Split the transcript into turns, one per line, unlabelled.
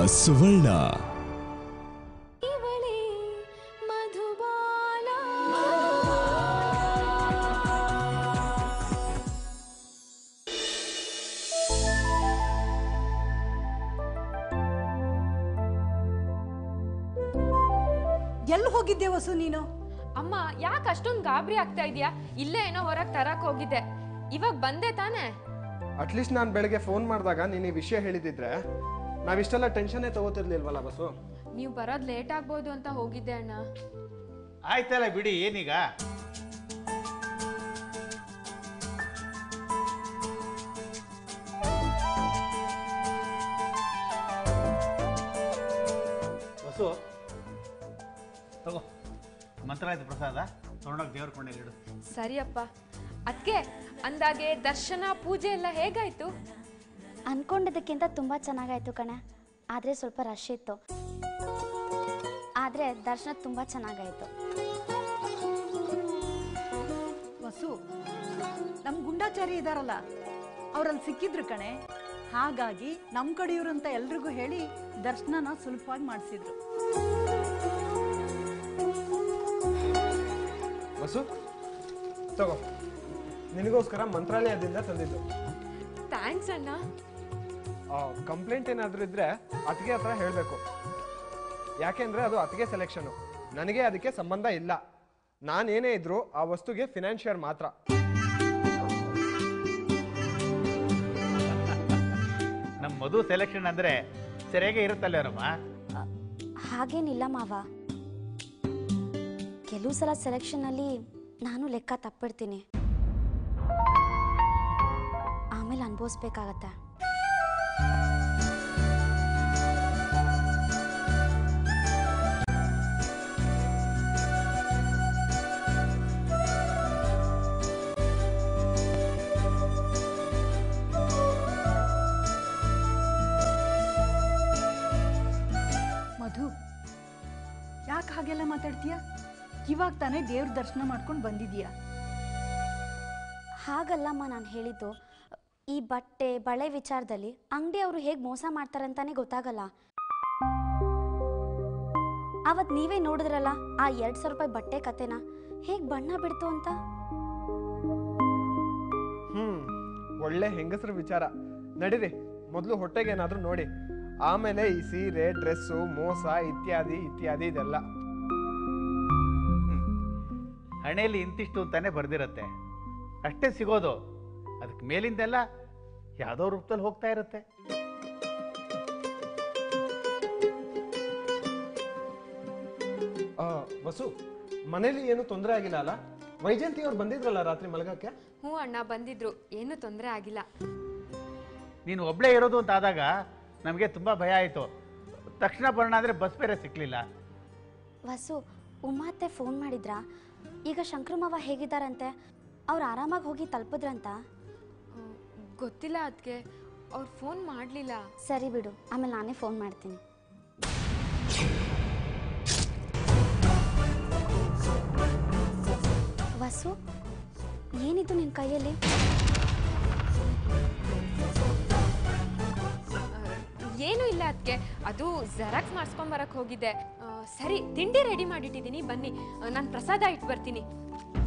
ಸುವರ್ಣ
ಇವಳೇ ಮಧುಬಾಲ
ಎಲ್ಲಿ ಹೋಗಿದ್ದೆ ವಸು ನೀನು
ಅಮ್ಮ ಯಾಕೆ ಅಷ್ಟೊಂದು ಗಾಬರಿ ಆಗ್ತಾ ಇದೆಯಾ ಇಲ್ಲೇ ಏನೋ ಹೊರಗೆ ತರಕ್ ಹೋಗಿದ್ದೆ ಇವಾಗ ಬಂದೆ ತಾನೇ
ಅಟ್ಲೀಸ್ಟ್ ನಾನು ಬೆಳಗ್ಗೆ ಫೋನ್ ಮಾಡಿದಾಗ ನೀನು ಈ ವಿಷಯ ಹೇಳಿದಿದ್ರೆ ನಾವಿಷ್ಟೆಲ್ಲ ಟೆನ್ಷನ್ನೇ ತಗೋತಿರ್ಲಿಲ್ವಲ್ಲ ಬಸ್ಸು
ನೀವು ಬರೋದು ಲೇಟ್ ಆಗ್ಬೋದು ಅಂತ ಹೋಗಿದ್ದೆ ಅಣ್ಣ
ಆಯ್ತಲ್ಲ ಬಿಡಿ ಏನೀಗ ವಸು ತಗೋ ಮಂತ್ರಾಯದ ಪ್ರಸಾದ ತೊಗೊಂಡೋಗಿ ದೇವ್ರ ಕೊಂಡಲ್ಲಿಡು
ಸರಿಯಪ್ಪ ಅದಕ್ಕೆ ಅಂದಾಗೆ ದರ್ಶನ ಪೂಜೆ ಎಲ್ಲ ಹೇಗಾಯ್ತು
ಅನ್ಕೊಂಡಿದ್ದಕ್ಕಿಂತ ತುಂಬ ಚೆನ್ನಾಗಾಯ್ತು ಕಣೆ ಆದರೆ ಸ್ವಲ್ಪ ರಶ್ ಇತ್ತು ಆದರೆ ದರ್ಶನ ತುಂಬ ಚೆನ್ನಾಗಾಯ್ತು
ವಸು ನಮ್ ಗುಂಡಾಚಾರಿ ಇದಾರಲ್ಲ ಅವ್ರಲ್ಲಿ ಸಿಕ್ಕಿದ್ರು ಕಣೆ ಹಾಗಾಗಿ ನಮ್ ಕಡೆಯವ್ರು ಅಂತ ಎಲ್ರಿಗೂ ಹೇಳಿ ದರ್ಶನನ ಸುಲಭವಾಗಿ ಮಾಡಿಸಿದ್ರು
ಬಸ್ಸು ತಗೋ ನಿನಗೋಸ್ಕರ ಮಂತ್ರಾಲಯದಿಂದ ತಂದಿದ್ದು
ಥ್ಯಾಂಕ್ಸ್ ಅಣ್ಣ
ಕಂಪ್ಲೇಂಟ್ ಏನಾದರೂ ಇದ್ರೆ ಅತಿಗೆ ಹತ್ರ ಹೇಳಬೇಕು ಯಾಕೆಂದ್ರೆ ಅದು ಅತಿಗೆ ಸೆಲೆಕ್ಷನ್ ನನಗೆ ಅದಕ್ಕೆ ಸಂಬಂಧ ಇಲ್ಲ ನಾನೇನೇ ಇದ್ರು ಆ ವಸ್ತುಗೆ ಫಿನಾನ್ಷಿಯರ್ ಮಾತ್ರ
ನಮ್ಮ ಮಧು ಸೆಲೆಕ್ಷನ್ ಅಂದ್ರೆ ಸರಿಯಾಗೇ ಇರುತ್ತಲ್ಲೇರಮ್ಮ
ಹಾಗೇನಿಲ್ಲ ಮಾವ ಕೆಲವು ಸಲ ಸೆಲೆಕ್ಷನಲ್ಲಿ ನಾನು ಲೆಕ್ಕ ತಪ್ಪಿಡ್ತೀನಿ ಆಮೇಲೆ ಅನುಭವಿಸ್ಬೇಕಾಗತ್ತೆ
ಮಧು ಯಾಕೆ ಹಾಗೆಲ್ಲ ಮಾತಾಡ್ತೀಯ ಇವಾಗ ತಾನೇ ದೇವ್ರ ದರ್ಶನ ಮಾಡ್ಕೊಂಡು ಬಂದಿದೀಯ
ಹಾಗಲ್ಲಮ್ಮ ನಾನು ಹೇಳಿದ್ದು ಈ ಬಟ್ಟೆ ಬಳೆ ವಿಚಾರದಲ್ಲಿ ಅಂಗಡಿ ಅವರು ಹೇಗೆ ಮೋಸ ಮಾಡ್ತಾರಂತಾನೆ ಗೊತ್ತಾಗಲ್ಲ ಅವತ್ ನೀವೇ ನೋಡಿದ್ರಲ್ಲ ಆ ಎರಡ್ ಸಾವಿರ ರೂಪಾಯಿ ಬಟ್ಟೆ ಕತೆನ ಹೇಗ್ ಬಣ್ಣ ಬಿಡ್ತು ಅಂತ
ಹ್ಮ್ ಒಳ್ಳೆ ಹೆಂಗಸರ ವಿಚಾರ ನಡೀರಿ ಮೊದಲು ಹೊಟ್ಟೆಗೆ ಏನಾದ್ರೂ ನೋಡಿ ಆಮೇಲೆ ಈ ಸೀರೆ ಡ್ರೆಸ್ಸು ಮೋಸ ಇತ್ಯಾದಿ ಇತ್ಯಾದಿ ಇದೆಲ್ಲ
ಹಣೆಯಲ್ಲಿ ಇಂತಿಷ್ಟು ಅಂತಾನೆ ಬರ್ದಿರತ್ತೆ ಅಷ್ಟೇ ಸಿಗೋದು ಅದಕ್ಕೆ ಮೇಲಿಂದೆಲ್ಲ ಯಾವುದೋ ರೂಪದಲ್ಲಿ ಹೋಗ್ತಾ ಇರುತ್ತೆ
ಆ, ವಸು ಮನೇಲಿ ಏನು ತೊಂದರೆ ಆಗಿಲ್ಲ ಅಲ್ಲ ವೈಜಯಂತಿ ಅವ್ರು ಬಂದಿದ್ರಲ್ಲ ರಾತ್ರಿ ಮಲಗಕ್ಕೆ
ಹ್ಞೂ ಅಣ್ಣ ಬಂದಿದ್ರು ಏನೂ ತೊಂದರೆ ಆಗಿಲ್ಲ
ನೀನು ಒಬ್ಳೇ ಇರೋದು ಅಂತ ಆದಾಗ ನಮಗೆ ತುಂಬ ಭಯ ಆಯಿತು ತಕ್ಷಣ ಬರೋಣ ಅಂದರೆ ಬಸ್ ಬೇರೆ ಸಿಕ್ಕಲಿಲ್ಲ
ವಸು ಉಮಾತ್ತೆ ಫೋನ್ ಮಾಡಿದ್ರಾ ಈಗ ಶಂಕ್ರಮವ ಹೇಗಿದ್ದಾರಂತೆ ಅವ್ರು ಆರಾಮಾಗಿ ಹೋಗಿ ತಲುಪಿದ್ರಂತ
ಹ್ಮ್, ಗೊತ್ತಿಲ್ಲ ಅದಕ್ಕೆ ಅವ್ರು ಫೋನ್ ಮಾಡಲಿಲ್ಲ
ಸರಿ ಬಿಡು ಆಮೇಲೆ ನಾನೇ ಫೋನ್ ಮಾಡ್ತೀನಿ ವಸು ಏನಿದು ನಿನ್ನ ಕೈಯಲ್ಲಿ
ಏನೂ ಇಲ್ಲ ಅದಕ್ಕೆ ಅದು ಜೆರಾಕ್ಸ್ ಮಾಡಿಸ್ಕೊಂಬರಕ್ಕೆ ಹೋಗಿದ್ದೆ ಆ, ಸರಿ ತಿಂಡಿ ರೆಡಿ ಮಾಡಿಟ್ಟಿದ್ದೀನಿ ಬನ್ನಿ ನಾನು ಪ್ರಸಾದ ಇಟ್ಟು ಬರ್ತೀನಿ